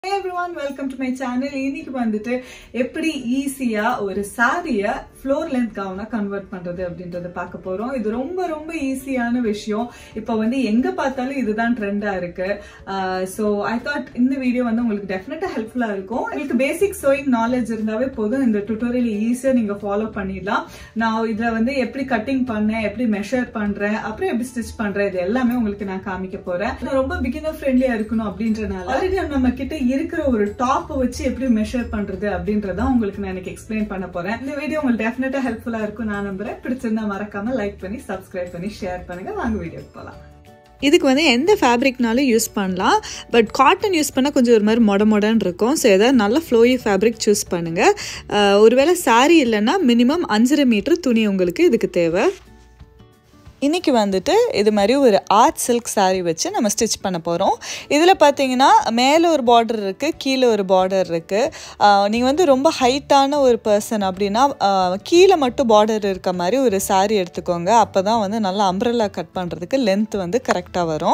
everyone welcome to my channel இன்னைக்கு வந்துட்டு எப்படி ஈஸியா ஒரு சாரிய ஃப்ளோர் லென்த் கவுனா கன்வெர்ட் பண்றது அப்படின்றத பார்க்க போறோம் இது ரொம்ப ரொம்ப ஈஸியான விஷயம் இப்போ வந்து எங்க பார்த்தாலும் இதுதான் ட்ரெண்டா இருக்கு ஸோ ஐ தாட் இந்த வீடியோ வந்து உங்களுக்கு டெஃபினட்டா ஹெல்ப்ஃபுல்லா இருக்கும் உங்களுக்கு பேசிக் சோயிங் நாலேஜ் இருந்தாவே போதும் இந்த டுட்டோரியல் ஈஸியா நீங்க ஃபாலோ பண்ணிடலாம் நான் இதுல வந்து எப்படி கட்டிங் பண்ணேன் எப்படி மெஷர் பண்றேன் அப்புறம் எப்படி ஸ்டிச் பண்றேன் இது எல்லாமே உங்களுக்கு நான் காமிக்க போறேன் நான் ரொம்ப பிகினர் ஃப்ரெண்ட்லியா இருக்கணும் அப்படின்றனால ஆல்ரெடி நம்ம கிட்ட இருக்கிற ஒரு டாப் வச்சு எப்படி மெஷர் பண்றது அப்படின்றத உங்களுக்கு நான் எனக்கு எக்ஸ்பிளைன் பண்ண போறேன் இந்த வீடியோ உங்களுக்கு டெஃபினட்டா ஹெல்ப்ஃபுல்லா இருக்கும் நான் நம்புறேன் பிடிச்சிருந்தா மறக்காம லைக் பண்ணி சப்ஸ்கிரைப் பண்ணி ஷேர் பண்ணுங்க வாங்க வீடியோக்கு போலாம் இதுக்கு வந்து எந்த ஃபேப்ரிக்னாலும் யூஸ் பண்ணலாம் பட் காட்டன் யூஸ் பண்ணால் கொஞ்சம் ஒரு மாதிரி மொட மொடன்னு இருக்கும் ஸோ ஏதாவது நல்ல ஃப்ளோயி ஃபேப்ரிக் சூஸ் பண்ணுங்கள் ஒருவேளை சாரீ இல்லைன்னா மினிமம் அஞ்சரை மீட்டர் துணி உங்களுக்கு இதுக்கு தேவை இன்றைக்கி வந்துட்டு இது மாதிரி ஒரு ஆர்ட் சில்க் சாரீ வச்சு நம்ம ஸ்டிச் பண்ண போகிறோம் இதில் பார்த்தீங்கன்னா மேலே ஒரு பார்டர் இருக்குது கீழே ஒரு பார்டர் இருக்குது நீங்கள் வந்து ரொம்ப ஹைட்டான ஒரு பர்சன் அப்படின்னா கீழே மட்டும் பார்டர் இருக்க மாதிரி ஒரு சாரீ எடுத்துக்கோங்க அப்போ தான் வந்து நல்லா அம்ப்ரல்லா கட் பண்ணுறதுக்கு லென்த் வந்து கரெக்டாக வரும்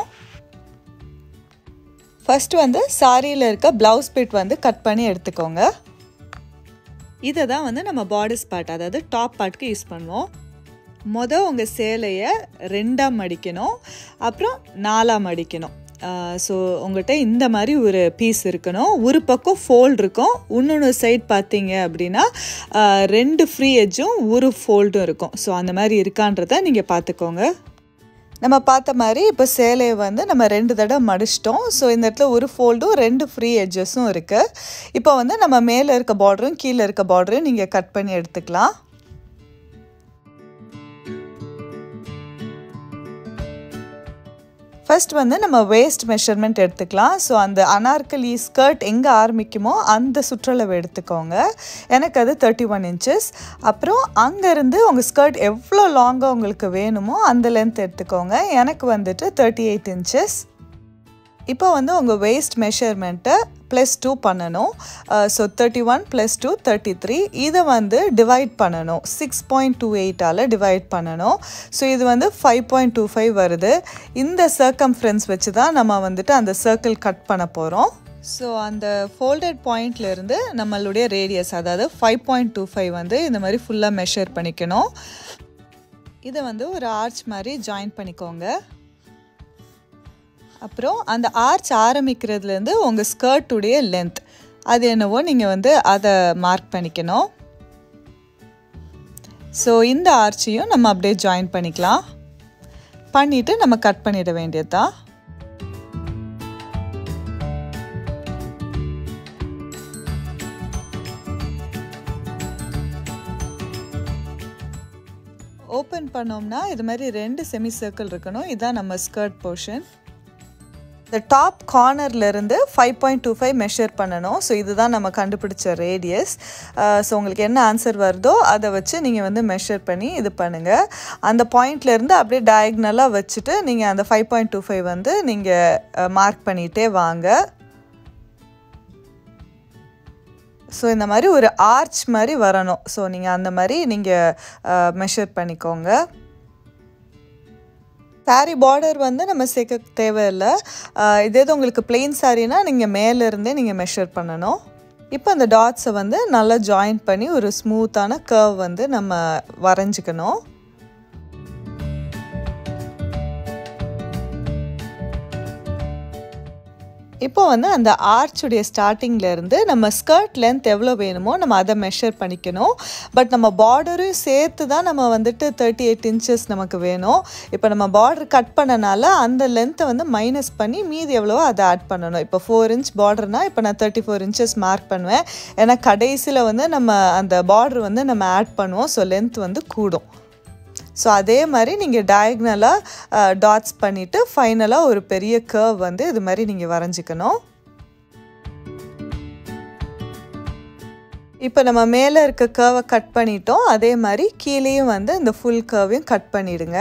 ஃபஸ்ட்டு வந்து சாரியில் இருக்க ப்ளவுஸ் பிட் வந்து கட் பண்ணி எடுத்துக்கோங்க இதை தான் வந்து நம்ம பாடிஸ் பார்ட் அதாவது டாப் பார்ட்க்கு யூஸ் பண்ணுவோம் மொதல் உங்கள் சேலையை ரெண்டாக மடிக்கணும் அப்புறம் நாலாக மடிக்கணும் ஸோ உங்கள்கிட்ட இந்த மாதிரி ஒரு பீஸ் இருக்கணும் ஒரு பக்கம் ஃபோல்டு இருக்கும் இன்னொன்று சைட் பார்த்தீங்க அப்படின்னா ரெண்டு ஃப்ரீ எஜ்ஜும் ஒரு ஃபோல்டும் இருக்கும் ஸோ அந்த மாதிரி இருக்கான்றத நீங்கள் பார்த்துக்கோங்க நம்ம பார்த்த மாதிரி இப்போ சேலையை வந்து நம்ம ரெண்டு தடவை மடிச்சிட்டோம் ஸோ இந்த இடத்துல ஒரு ஃபோல்டும் ரெண்டு ஃப்ரீ எட்ஜஸும் இருக்குது இப்போ வந்து நம்ம மேலே இருக்க பார்டரும் கீழே இருக்க பார்டரையும் நீங்கள் கட் பண்ணி எடுத்துக்கலாம் ஃபர்ஸ்ட் வந்து நம்ம வேஸ்ட் மெஷர்மெண்ட் எடுத்துக்கலாம் ஸோ அந்த அனார்கலி ஸ்கர்ட் எங்கே ஆரம்பிக்குமோ அந்த சுற்றளவு எடுத்துக்கோங்க எனக்கு அது தேர்ட்டி ஒன் இன்ச்சஸ் அப்புறம் அங்கேருந்து உங்கள் ஸ்கர்ட் எவ்வளோ லாங்காக உங்களுக்கு வேணுமோ அந்த லென்த் எடுத்துக்கோங்க எனக்கு வந்துட்டு தேர்ட்டி எயிட் இன்ச்சஸ் இப்போ வந்து உங்கள் வேஸ்ட் மெஷர்மெண்ட்டை ப்ளஸ் டூ பண்ணணும் so thirty one plus two thirty three இதை வந்து டிவைட் பண்ணணும் சிக்ஸ் பாயிண்ட் டூ எயிட்டால் டிவைட் பண்ணணும் ஸோ இது வந்து ஃபைவ் பாயிண்ட் டூ ஃபைவ் வருது இந்த சர்க்கம்ஃபரன்ஸ் வச்சு தான் நம்ம வந்துட்டு அந்த சர்க்கிள் கட் பண்ண போகிறோம் ஸோ அந்த ஃபோல்டட் பாயிண்ட்லேருந்து நம்மளுடைய ரேடியஸ் அதாவது ஃபைவ் பாயிண்ட் டூ ஃபைவ் வந்து இந்த மாதிரி ஃபுல்லாக மெஷர் பண்ணிக்கணும் இதை வந்து ஒரு ஆர்ச் மாதிரி ஜாயின் பண்ணிக்கோங்க அப்புறம் அந்த ஆர்ச் ஆரம்பிக்கிறதுலேருந்து உங்கள் ஸ்கர்ட்டுடைய லென்த் அது என்னவோ நீங்கள் வந்து அதை மார்க் பண்ணிக்கணும் ஸோ இந்த ஆர்ச்சையும் நம்ம அப்படியே ஜாயின் பண்ணிக்கலாம் பண்ணிவிட்டு நம்ம கட் பண்ணிட வேண்டியது தான் ஓப்பன் பண்ணோம்னா இது மாதிரி ரெண்டு செமி சர்க்கிள் இருக்கணும் இதுதான் நம்ம ஸ்கர்ட் போர்ஷன் இந்த டாப் கார்னர்லேருந்து five point two five measure பண்ணணும் ஸோ இதுதான் நம்ம கண்டுபிடிச்ச ரேடியஸ் ஸோ உங்களுக்கு என்ன ஆன்சர் வருதோ அதை வச்சு நீங்கள் வந்து மெஷர் பண்ணி இது பண்ணுங்கள் அந்த பாயிண்ட்லேருந்து அப்படியே டயக்னலாக வச்சுட்டு நீங்கள் அந்த ஃபைவ் பாயிண்ட் டூ ஃபைவ் வந்து நீங்கள் மார்க் பண்ணிகிட்டே வாங்க ஸோ இந்த மாதிரி ஒரு ஆர்ச் மாதிரி வரணும் ஸோ நீங்கள் அந்த மாதிரி நீங்கள் மெஷர் பண்ணிக்கோங்க சாரீ பார்டர் வந்து நம்ம சேர்க்க தேவையில்லை இதே இது உங்களுக்கு பிளெயின் சாரீனா நீங்கள் மேலேருந்தே நீங்கள் மெஷர் பண்ணணும் இப்போ அந்த டாட்ஸை வந்து நல்லா ஜாயின் பண்ணி ஒரு ஸ்மூத்தான கர்வ் வந்து நம்ம வரைஞ்சிக்கணும் இப்போ வந்து அந்த ஆர்ச்சுடைய ஸ்டார்டிங்லேருந்து நம்ம ஸ்கர்ட் லென்த் எவ்வளோ வேணுமோ நம்ம அதை மெஷர் பண்ணிக்கணும் பட் நம்ம பார்டரையும் சேர்த்து தான் நம்ம வந்துட்டு தேர்ட்டி எயிட் இன்ச்சஸ் நமக்கு வேணும் இப்போ நம்ம பார்டர் கட் பண்ணனால அந்த லென்த்தை வந்து மைனஸ் பண்ணி மீதி எவ்வளவோ அதை ஆட் பண்ணணும் இப்போ ஃபோர் இன்ச் பார்டர்னால் இப்போ நான் தேர்ட்டி ஃபோர் இன்ச்சஸ் மார்க் பண்ணுவேன் ஏன்னா கடைசியில் வந்து நம்ம அந்த பார்டர் வந்து நம்ம ஆட் பண்ணுவோம் ஸோ லென்த் வந்து கூடும் ஸோ அதே மாதிரி நீங்கள் டயக்னலாக டாட்ஸ் பண்ணிவிட்டு ஃபைனலாக ஒரு பெரிய கர்வ் வந்து இது மாதிரி நீங்கள் வரைஞ்சிக்கணும் இப்போ நம்ம மேலே இருக்க கர்வை கட் பண்ணிட்டோம் அதே மாதிரி கீழேயும் வந்து இந்த ஃபுல் கர்வையும் கட் பண்ணிடுங்க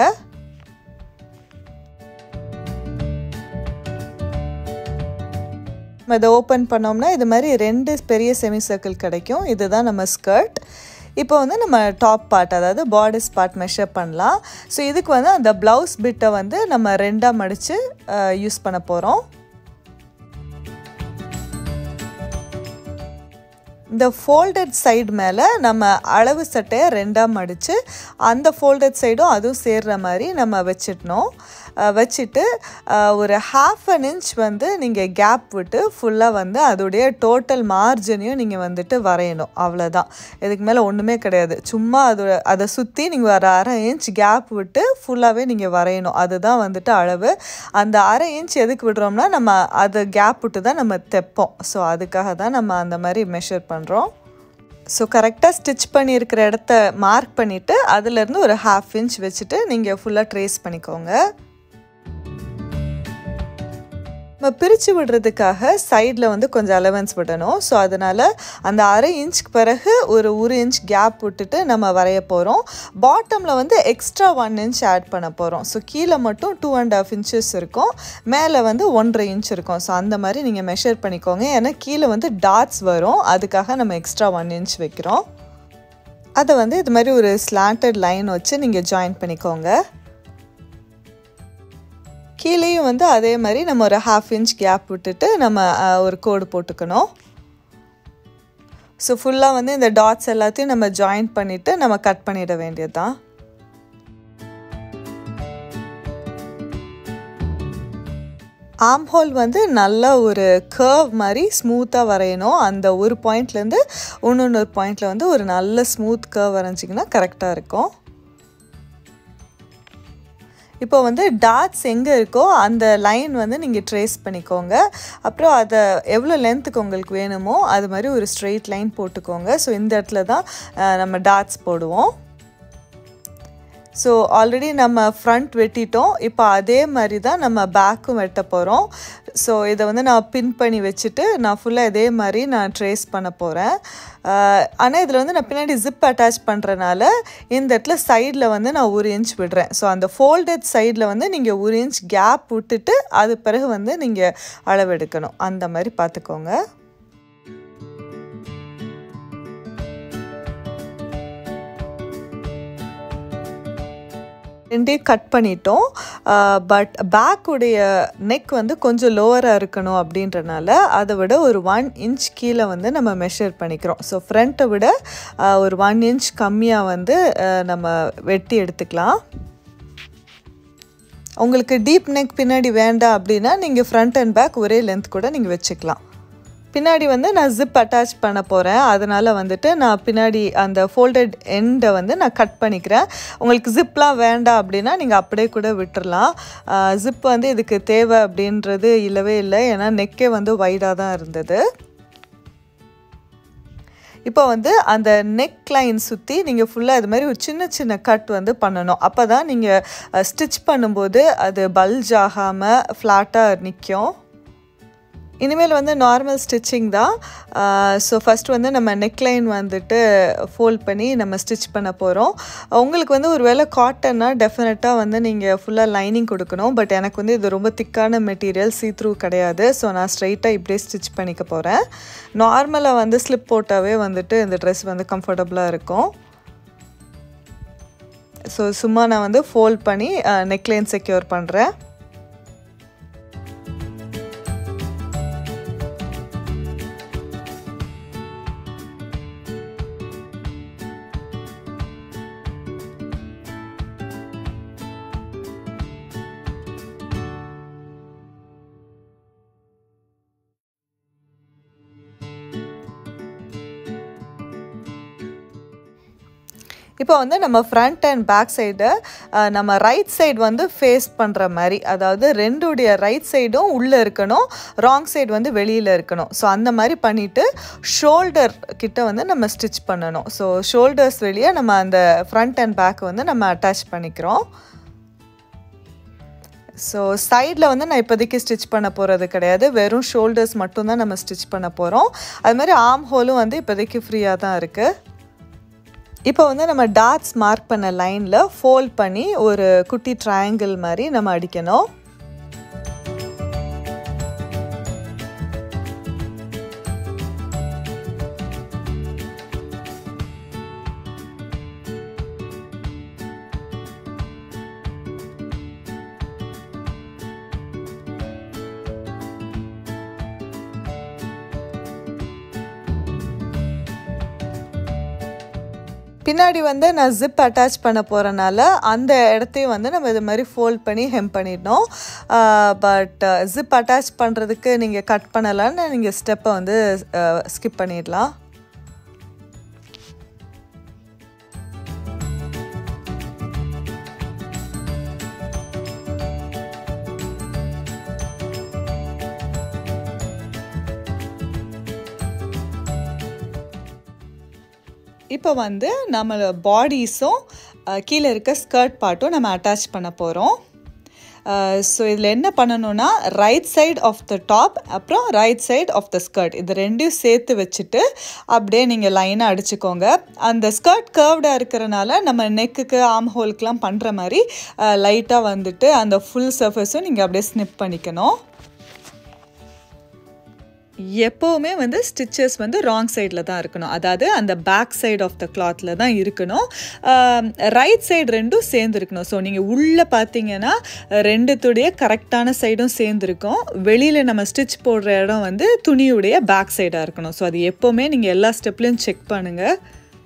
நம்ம இதை ஓப்பன் பண்ணோம்னா இது மாதிரி ரெண்டு பெரிய செமி சர்க்கிள் கிடைக்கும் இதுதான் நம்ம ஸ்கர்ட் இப்போ வந்து நம்ம டாப் பார்ட் அதாவது பாடிஸ் பார்ட் மெஷர் பண்ணலாம் ஸோ இதுக்கு வந்து அந்த ப்ளவுஸ் பிட்டை வந்து நம்ம ரெண்டாக மடித்து யூஸ் பண்ண போகிறோம் இந்த ஃபோல்டட் சைடு மேலே நம்ம அளவு சட்டையை ரெண்டாக மடித்து அந்த ஃபோல்டட் சைடும் அதுவும் சேர்ற மாதிரி நம்ம வச்சிடணும் அஹ் வச்சுட்டு அஹ் ஒரு ஹாஃப் அன் இன்ச் வந்து நீங்கள் கேப் விட்டு ஃபுல்லாக வந்து அதோடைய டோட்டல் மார்ஜினையும் நீங்கள் வந்துட்டு வரையணும் அவ்வளோதான் இதுக்கு மேலே ஒன்றுமே கிடையாது சும்மா அது அதை சுற்றி நீங்கள் ஒரு அரை இன்ச் கேப் விட்டு ஃபுல்லாகவே நீங்கள் வரையணும் அதுதான் வந்துட்டு அளவு அந்த அரை இன்ச் எதுக்கு விடுறோம்னா நம்ம அதை கேப் விட்டு தான் நம்ம தைப்போம் ஸோ அதுக்காக தான் நம்ம அந்த மாதிரி மெஷர் பண்ணுறோம் ஸோ கரெக்டாக ஸ்டிச் பண்ணியிருக்கிற இடத்த மார்க் பண்ணிவிட்டு அதுலேருந்து ஒரு ஹாஃப் இன்ச் வச்சுட்டு நீங்கள் ஃபுல்லாக ட்ரேஸ் பண்ணிக்கோங்க நம்ம பிரித்து விடுறதுக்காக சைடில் வந்து கொஞ்சம் அலவன்ஸ் விடணும் ஸோ அதனால் அந்த அரை இன்ச்சுக்கு பிறகு ஒரு ஒரு இன்ச் கேப் விட்டுட்டு நம்ம வரைய போகிறோம் பாட்டமில் வந்து எக்ஸ்ட்ரா ஒன் இன்ச் ஆட் பண்ண போகிறோம் ஸோ கீழே மட்டும் டூ அண்ட் ஹாஃப் இன்ச்சஸ் இருக்கும் மேலே வந்து ஒன்றரை இன்ச் இருக்கும் ஸோ அந்த மாதிரி நீங்கள் மெஷர் பண்ணிக்கோங்க ஏன்னா கீழே வந்து டாட்ஸ் வரும் அதுக்காக நம்ம எக்ஸ்ட்ரா ஒன் இன்ச் வைக்கிறோம் அதை வந்து இது மாதிரி ஒரு ஸ்லாண்டட் லைன் வச்சு நீங்கள் ஜாயின் பண்ணிக்கோங்க கீழேயும் வந்து அதே மாதிரி நம்ம ஒரு ஹாஃப் இன்ச் கேப் விட்டுட்டு நம்ம அஹ், ஒரு கோடு போட்டுக்கணும் ஸோ ஃபுல்லாக வந்து இந்த டாட்ஸ் எல்லாத்தையும் நம்ம ஜாயின் பண்ணிவிட்டு நம்ம கட் பண்ணிட வேண்டியது தான் ஆம் ஹோல் வந்து நல்ல ஒரு கர்வ் மாதிரி ஸ்மூத்தாக வரையணும் அந்த ஒரு பாயிண்ட்லேருந்து இன்னொன்று பாயிண்டில் வந்து ஒரு நல்ல ஸ்மூத் கர்வ் வரைஞ்சிங்கன்னா கரெக்டாக இருக்கும் இப்போ வந்து டாட்ஸ் எங்கே இருக்கோ அந்த லைன் வந்து நீங்கள் ட்ரேஸ் பண்ணிக்கோங்க அப்புறம் அதை எவ்வளோ லென்த்துக்கு உங்களுக்கு வேணுமோ அது மாதிரி ஒரு ஸ்ட்ரெயிட் லைன் போட்டுக்கோங்க ஸோ இந்த இடத்துல தான் அஹ், நம்ம டாட்ஸ் போடுவோம் ஸோ ஆல்ரெடி நம்ம ஃப்ரண்ட் வெட்டிட்டோம் இப்போ அதே மாதிரி தான் நம்ம பேக்கும் வெட்ட போகிறோம் ஸோ இதை வந்து நான் பின் பண்ணி வச்சுட்டு நான் ஃபுல்லாக இதே மாதிரி நான் ட்ரேஸ் பண்ண போகிறேன் ஆனால் இதில் வந்து நான் பின்னாடி ஜிப் அட்டாச் பண்ணுறனால இந்த இடத்துல சைடில் வந்து நான் ஒரு இன்ச் விடுறேன் ஸோ அந்த ஃபோல்டட் சைடில் வந்து நீங்கள் ஒரு இன்ச் கேப் விட்டுட்டு அது பிறகு வந்து நீங்கள் அளவெடுக்கணும் அந்த மாதிரி பார்த்துக்கோங்க ரெண்டையும் கட் பண்ணிட்டோம் பட் பேக்குடைய நெக் வந்து கொஞ்சம் லோவராக இருக்கணும் அப்படின்றனால அதை விட ஒரு ஒன் இன்ச் கீழே வந்து நம்ம மெஷர் பண்ணிக்கிறோம் ஸோ ஃப்ரண்ட்டை விட ஆஹ், ஒரு ஒன் இன்ச் கம்மியாக வந்து ஆஹ், நம்ம வெட்டி எடுத்துக்கலாம் உங்களுக்கு டீப் நெக் பின்னாடி வேண்டாம் அப்படின்னா நீங்கள் ஃப்ரண்ட் அண்ட் பேக் ஒரே லென்த் கூட நீங்கள் வச்சுக்கலாம் பின்னாடி வந்து நான் ஜிப் அட்டாச் பண்ண போகிறேன் அதனால் வந்துட்டு நான் பின்னாடி அந்த ஃபோல்டட் எண்டை வந்து நான் கட் பண்ணிக்கிறேன் உங்களுக்கு ஜிப்லாம் வேண்டாம் அப்படின்னா நீங்கள் அப்படியே கூட விட்டுறலாம் ஜிப் வந்து இதுக்கு தேவை அப்படின்றது இல்லவே இல்லை ஏன்னா நெக்கே வந்து வைடாக தான் இருந்தது இப்போ வந்து அந்த நெக் லைன் சுற்றி நீங்கள் ஃபுல்லாக இது மாதிரி ஒரு சின்ன சின்ன கட் வந்து பண்ணணும் அப்போ தான் நீங்கள் ஸ்டிச் பண்ணும்போது அது பல்ஜ் ஆகாமல் ஃப்ளாட்டாக நிற்கும் இனிமேல் வந்து நார்மல் ஸ்டிச்சிங் தான் ஸோ ஃபஸ்ட் வந்து நம்ம நெக்லைன் வந்துட்டு ஃபோல்ட் பண்ணி நம்ம ஸ்டிச் பண்ண போகிறோம் உங்களுக்கு வந்து ஒரு வேளை காட்டன்னா டெஃபினட்டாக வந்து நீங்கள் ஃபுல்லாக லைனிங் கொடுக்கணும் பட் எனக்கு வந்து இது ரொம்ப திக்கான மெட்டீரியல் சீ த்ரூ கிடையாது ஸோ நான் ஸ்ட்ரைட்டாக இப்படியே ஸ்டிச் பண்ணிக்க போகிறேன் நார்மலாக வந்து ஸ்லிப் போட்டாவே வந்துட்டு இந்த ட்ரெஸ் வந்து கம்ஃபர்டபுளாக இருக்கும் ஸோ சும்மா நான் வந்து ஃபோல்ட் பண்ணி நெக்லைன் செக்யூர் பண்ணுறேன் இப்போ வந்து நம்ம ஃப்ரண்ட் அண்ட் பேக் சைடு நம்ம ரைட் சைடு வந்து ஃபேஸ் பண்ணுற மாதிரி அதாவது ரெண்டுடைய ரைட் சைடும் உள்ளே இருக்கணும் ராங் சைடு வந்து வெளியில் இருக்கணும் ஸோ அந்த மாதிரி பண்ணிவிட்டு ஷோல்டர் கிட்ட வந்து நம்ம ஸ்டிச் பண்ணணும் ஸோ ஷோல்டர்ஸ் வெளியே நம்ம அந்த ஃப்ரண்ட் அண்ட் பேக் வந்து நம்ம அட்டாச் பண்ணிக்கிறோம் ஸோ சைடில் வந்து நான் இப்போதைக்கு ஸ்டிச் பண்ண போகிறது கிடையாது வெறும் ஷோல்டர்ஸ் மட்டும்தான் நம்ம ஸ்டிச் பண்ண போகிறோம் அது மாதிரி ஆம் ஹோலும் வந்து இப்போதைக்கு ஃப்ரீயாக தான் இருக்குது இப்போ வந்து நம்ம டாட்ஸ் மார்க் பண்ண லைனில் ஃபோல்ட் பண்ணி ஒரு குட்டி ட்ரையாங்கிள் மாதிரி நம்ம அடிக்கணும் பின்னாடி வந்து நான் ஜிப் அட்டாச் பண்ண போகிறனால அந்த இடத்தையும் வந்து நம்ம இது மாதிரி ஃபோல்ட் பண்ணி ஹெம் பண்ணிடணும் பட் ஜிப் அட்டாச் பண்ணுறதுக்கு நீங்கள் கட் பண்ணலைன்னு நீங்கள் ஸ்டெப்பை வந்து ஸ்கிப் பண்ணிடலாம் இப்போ வந்து நம்ம பாடிஸும் கீழே இருக்க ஸ்கர்ட் பார்ட்டும் நம்ம அட்டாச் பண்ண போகிறோம் ஸோ இதில் என்ன பண்ணணும்னா right side of the top அப்புறம் right side of the skirt இது ரெண்டையும் சேர்த்து வச்சுட்டு அப்படியே நீங்கள் லைனாக அடிச்சுக்கோங்க அந்த ஸ்கர்ட் கர்வ்டாக இருக்கிறனால நம்ம நெக்குக்கு ஆம் ஹோலுக்கெலாம் பண்ணுற மாதிரி லைட்டாக வந்துட்டு அந்த ஃபுல் சர்ஃபேஸும் நீங்கள் அப்படியே ஸ்னிப் பண்ணிக்கணும் எப்போவுமே வந்து ஸ்டிச்சஸ் வந்து ராங் சைடில் தான் இருக்கணும் அதாவது அந்த பேக் சைடு ஆஃப் த கிளாத்தில் தான் இருக்கணும் ரைட் சைடு ரெண்டும் சேர்ந்து இருக்கணும் ஸோ நீங்கள் உள்ளே பார்த்தீங்கன்னா ரெண்டுத்துடைய கரெக்டான சைடும் சேர்ந்துருக்கும் வெளியில் நம்ம ஸ்டிச் போடுற இடம் வந்து துணியுடைய பேக் சைடாக இருக்கணும் ஸோ அது எப்போவுமே நீங்கள் எல்லா ஸ்டெப்லையும் செக் பண்ணுங்கள்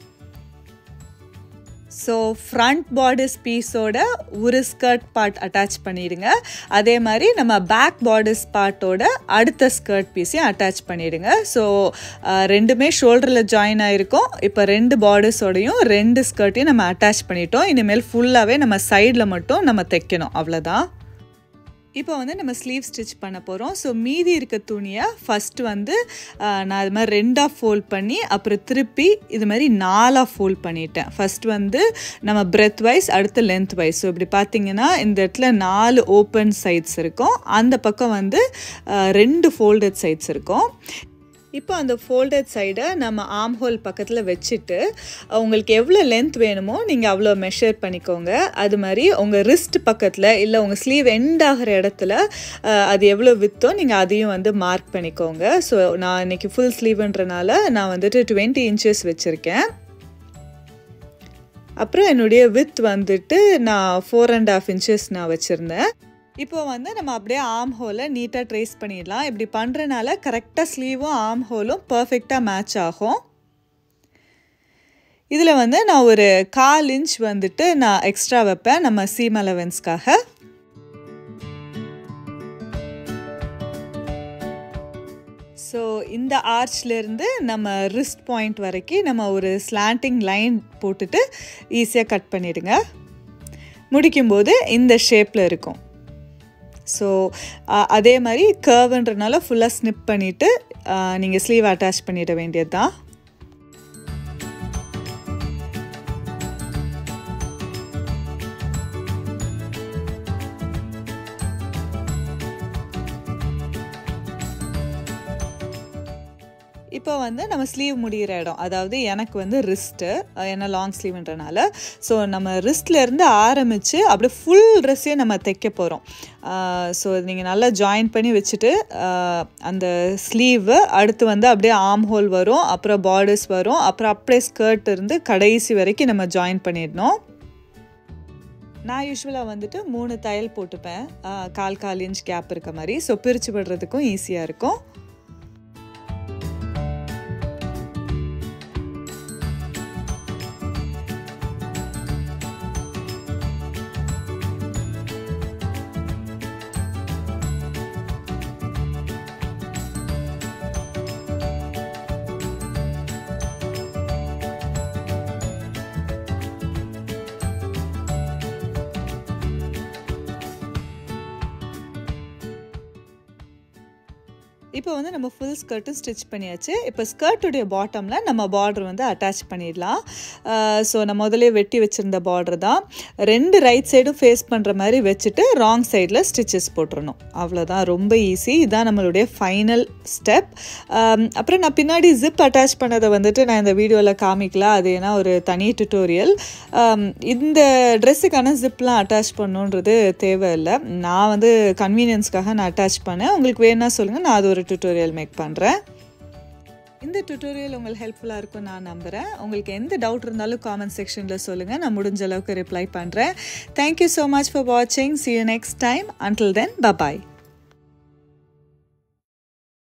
ஸோ ஃப்ரண்ட் பார்டர்ஸ் பீஸோட ஒரு ஸ்கர்ட் பார்ட் அட்டாச் பண்ணிடுங்க அதே மாதிரி நம்ம பேக் பார்டர்ஸ் பார்ட்டோட அடுத்த ஸ்கர்ட் பீஸையும் அட்டாச் பண்ணிடுங்க ஸோ ரெண்டுமே ஷோல்டரில் ஜாயின் ஆகிருக்கும் இப்போ ரெண்டு பார்டர்ஸோடையும் ரெண்டு ஸ்கர்ட்டையும் நம்ம அட்டாச் பண்ணிட்டோம் இனிமேல் ஃபுல்லாகவே நம்ம சைடில் மட்டும் நம்ம தைக்கணும் அவ்வளோதான் இப்போ வந்து நம்ம ஸ்லீவ் ஸ்டிச் பண்ண போகிறோம் ஸோ மீதி இருக்க துணியை ஃபஸ்ட்டு வந்து நான் இது மாதிரி ரெண்டாக ஃபோல்ட் பண்ணி அப்புறம் திருப்பி இது மாதிரி நாலாக ஃபோல்ட் பண்ணிட்டேன் ஃபஸ்ட் வந்து நம்ம பிரெத் வைஸ் அடுத்து லென்த் வைஸ் ஸோ இப்படி பார்த்தீங்கன்னா இந்த இடத்துல நாலு ஓப்பன் சைட்ஸ் இருக்கும் அந்த பக்கம் வந்து ரெண்டு ஃபோல்டட் சைட்ஸ் இருக்கும் இப்போ அந்த ஃபோல்டட் சைடை நம்ம ஆம் ஹோல் பக்கத்தில் வச்சுட்டு உங்களுக்கு எவ்வளோ லென்த் வேணுமோ நீங்கள் அவ்வளோ மெஷர் பண்ணிக்கோங்க அது மாதிரி உங்கள் ரிஸ்ட் பக்கத்தில் இல்லை உங்கள் ஸ்லீவ் எண்ட் ஆகிற இடத்துல அது எவ்வளோ விற்றோ நீங்கள் அதையும் வந்து மார்க் பண்ணிக்கோங்க ஸோ நான் இன்றைக்கி ஃபுல் ஸ்லீவ்ன்றனால நான் வந்துட்டு டுவெண்ட்டி இன்ச்சஸ் வச்சுருக்கேன் அப்புறம் என்னுடைய வித் வந்துட்டு நான் ஃபோர் அண்ட் ஆஃப் இன்ச்சஸ் நான் வச்சுருந்தேன் இப்போ வந்து நம்ம அப்படியே ஆம் ஹோலை நீட்டாக ட்ரேஸ் பண்ணிடலாம் இப்படி பண்ணுறனால கரெக்டாக ஸ்லீவும் ஆம் ஹோலும் பர்ஃபெக்டாக மேட்ச் ஆகும் இதில் வந்து நான் ஒரு கால் இன்ச் வந்துட்டு நான் எக்ஸ்ட்ரா வைப்பேன் நம்ம சீம் அலவன்ஸ்க்காக ஸோ இந்த ஆர்ச்லேருந்து நம்ம ரிஸ்ட் பாயிண்ட் வரைக்கும் நம்ம ஒரு ஸ்லாண்டிங் லைன் போட்டுட்டு ஈஸியாக கட் பண்ணிவிடுங்க முடிக்கும்போது இந்த ஷேப்பில் இருக்கும் ஸோ அதே மாதிரி கர்வ்ன்றனால ஃபுல்லாக ஸ்னிப் பண்ணிவிட்டு நீங்கள் ஸ்லீவ் அட்டாச் பண்ணிட வேண்டியது தான் இப்போ வந்து நம்ம ஸ்லீவ் முடிகிற இடம் அதாவது எனக்கு வந்து ரிஸ்ட்டு ஏன்னா லாங் ஸ்லீவ்ன்றனால ஸோ நம்ம ரிஸ்ட்லேருந்து ஆரம்பித்து அப்படியே ஃபுல் ட்ரெஸ்ஸையும் நம்ம தைக்க போகிறோம் ஸோ நீங்கள் நல்லா ஜாயின் பண்ணி வச்சுட்டு அந்த ஸ்லீவு அடுத்து வந்து அப்படியே ஆம் ஹோல் வரும் அப்புறம் பார்டர்ஸ் வரும் அப்புறம் அப்படியே ஸ்கர்ட் இருந்து கடைசி வரைக்கும் நம்ம ஜாயின் பண்ணிடணும் நான் யூஸ்வலாக வந்துட்டு மூணு தையல் போட்டுப்பேன் கால் கால் இன்ச் கேப் இருக்க மாதிரி ஸோ பிரித்து விடுறதுக்கும் ஈஸியாக இருக்கும் இப்போ வந்து நம்ம ஃபுல் ஸ்கர்ட்டும் ஸ்டிச் பண்ணியாச்சு இப்போ ஸ்கர்ட்டுடைய பாட்டமில் நம்ம பார்டர் வந்து அட்டாச் பண்ணிடலாம் ஸோ நான் முதலே வெட்டி வச்சுருந்த பார்டர் தான் ரெண்டு ரைட் சைடும் ஃபேஸ் பண்ணுற மாதிரி வச்சுட்டு ராங் சைடில் ஸ்டிச்சஸ் போட்டுறணும் அவ்வளோதான் ரொம்ப ஈஸி இதுதான் நம்மளுடைய ஃபைனல் ஸ்டெப் அப்புறம் நான் பின்னாடி ஜிப் அட்டாச் பண்ணதை வந்துட்டு நான் இந்த வீடியோவில் காமிக்கல அது ஏன்னா ஒரு தனி டுட்டோரியல் இந்த ட்ரெஸ்ஸுக்கான ஜிப்லாம் அட்டாச் பண்ணுன்றது தேவையில்லை நான் வந்து கன்வீனியன்ஸ்க்காக நான் அட்டாச் பண்ணேன் உங்களுக்கு வேணா சொல்லுங்கள் நான் அது ஒரு டுட்டோரியல் மேக் பண்ணுறேன் இந்த டுட்டோரியல் உங்களுக்கு ஹெல்ப்ஃபுல்லாக இருக்கும் நான் நம்புகிறேன் உங்களுக்கு எந்த டவுட் இருந்தாலும் காமெண்ட் செக்ஷனில் சொல்லுங்கள் நான் முடிஞ்ச அளவுக்கு ரிப்ளை பண்ணுறேன் தேங்க்யூ ஸோ மச் ஃபார் வாட்சிங் see you next time until then bye bye